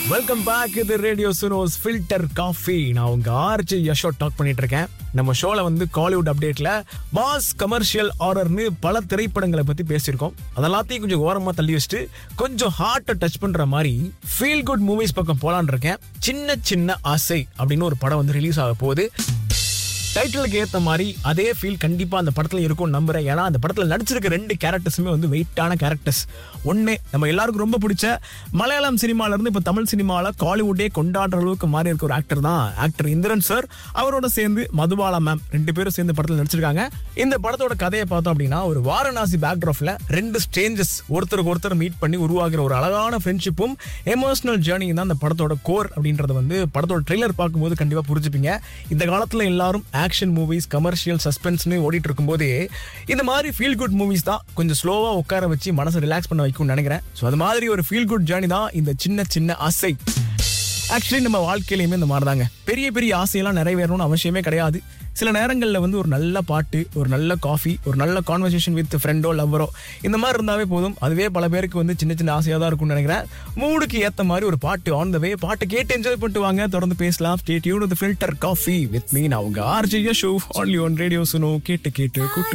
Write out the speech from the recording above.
welcome back இது radio Suno's filter coffee நான் உங்க ஆர்ஜி யஷோ டாக் பண்ணிட்டு இருக்கேன் நம்ம ஷோல வந்து காலிவுட் அப்டேட்ல மாஸ் கமர்ஷியல் ஆர்டர்னு பல திரைப்படங்களை பத்தி பேசியிருக்கோம் அதெல்லாத்தையும் கொஞ்சம் ஓரமா தள்ளி வச்சுட்டு கொஞ்சம் ஹார்ட்டை டச் பண்ற மாதிரி ஃபீல் குட் மூவிஸ் பக்கம் போலான்னு இருக்கேன் சின்ன சின்ன ஆசை அப்படின்னு ஒரு படம் வந்து ரிலீஸ் ஆக போகுது டைட்டிலுக்கு ஏத்த மாதிரி அதே ஃபீல் கண்டிப்பா அந்த படத்துல இருக்கும் நம்புறேன் ஏன்னா அந்த படத்துல நடிச்சிருக்க ரெண்டு கேரக்டர்ஸுமே வந்து வெயிட்டான கேரக்டர்ஸ் ஒண்ணு நம்ம எல்லாருக்கும் ரொம்ப பிடிச்ச மலையாளம் சினிமால இருந்து இப்ப தமிழ் சினிமால காலிவுட்டே கொண்டாடுற அளவுக்கு மாறி இருக்க ஒரு ஆக்டர் தான் ஆக்டர் இந்திரன் சார் அவரோட சேர்ந்து மதுபாலா மேம் ரெண்டு பேரும் சேர்ந்து படத்துல நடிச்சிருக்காங்க இந்த படத்தோட கதையை பார்த்தோம் அப்படின்னா ஒரு வாரணாசி பேக்ராஃப்ல ரெண்டு ஸ்டேஞ்சஸ் ஒருத்தருக்கு ஒருத்தர் மீட் பண்ணி உருவாகிற ஒரு அழகான ஃப்ரெண்ட்ஷிப்பும் எமோஷனல் ஜேர்னி தான் அந்த படத்தோட கோர் அப்படின்றத வந்து படத்தோட ட்ரெய்லர் பார்க்கும்போது கண்டிப்பா புரிஞ்சுப்பீங்க இந்த காலத்துல எல்லாரும் ஆக்ஷன் மூவிஸ் கமர்ஷியல் சஸ்பென்ஸ்னு ஓடிட்டு இருக்கும்போது இந்த மாதிரி ஃபீல் குட் மூவிஸ் தான் கொஞ்சம் ஸ்லோவா உட்கார வச்சு மனசை ரிலாக்ஸ் பண்ண வைக்கும்னு நினைக்கிறேன் ஸோ அது மாதிரி ஒரு ஃபீல் குட் ஜேர்னி தான் இந்த சின்ன சின்ன ஆசை ஆக்சுவலி நம்ம வாழ்க்கையிலையுமே இந்த மாதிரி தாங்க பெரிய பெரிய ஆசையெல்லாம் நிறைவேறணும்னு அவசியமே கிடையாது சில நேரங்களில் வந்து ஒரு நல்ல பாட்டு ஒரு நல்ல காஃபி ஒரு நல்ல கான்வர்சேஷன் வித் ஃப்ரெண்டோ லவ்வரோ இந்த மாதிரி இருந்தாவே போதும் அதுவே பல பேருக்கு வந்து சின்ன சின்ன ஆசையாக தான் இருக்கும்னு நினைக்கிறேன் மூடுக்கு ஏற்ற மாதிரி ஒரு பாட்டு ஆன் த வே பாட்டு கேட்டு என்ஜாய் பண்ணிட்டு வாங்க தொடர்ந்து பேசலாம் stay tuned filter coffee with மீன் அவங்க ஆர்ஜிய show only one radio Suno கேட்டு கேட்டு கூட்டு